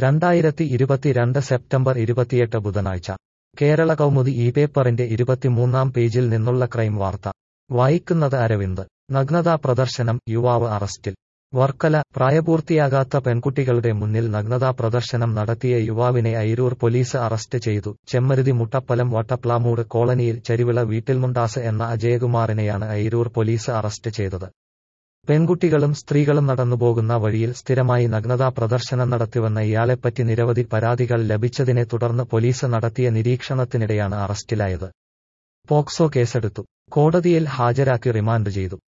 രണ്ടായിരത്തി ഇരുപത്തിരണ്ട് സെപ്റ്റംബർ ഇരുപത്തിയെട്ട് ബുധനാഴ്ച കേരള കൗമുദി ഈ പേപ്പറിന്റെ ഇരുപത്തിമൂന്നാം പേജിൽ നിന്നുള്ള ക്രൈം വാർത്ത വായിക്കുന്നത് അരവിന്ദ് നഗ്നതാ പ്രദർശനം യുവാവ് അറസ്റ്റിൽ വർക്കല പ്രായപൂർത്തിയാകാത്ത പെൺകുട്ടികളുടെ മുന്നിൽ നഗ്നതാ പ്രദർശനം നടത്തിയ യുവാവിനെ അയിരൂർ പോലീസ് അറസ്റ്റ് ചെയ്തു ചെമ്മരുതി മുട്ടപ്പലം വട്ടപ്ലാമൂട് കോളനിയിൽ ചരിവിള വീട്ടിൽമുണ്ടാസ് എന്ന അജയകുമാറിനെയാണ് അയിരൂർ പോലീസ് അറസ്റ്റ് ചെയ്തത് പെൺകുട്ടികളും സ്ത്രീകളും നടന്നുപോകുന്ന വഴിയിൽ സ്ഥിരമായി നഗ്നതാ പ്രദർശനം നടത്തിവന്ന ഇയാളെപ്പറ്റി നിരവധി പരാതികൾ ലഭിച്ചതിനെ തുടർന്ന് പോലീസ് നടത്തിയ നിരീക്ഷണത്തിനിടെയാണ് അറസ്റ്റിലായത് പോക്സോ കേസെടുത്തു കോടതിയിൽ ഹാജരാക്കി റിമാൻഡ് ചെയ്തു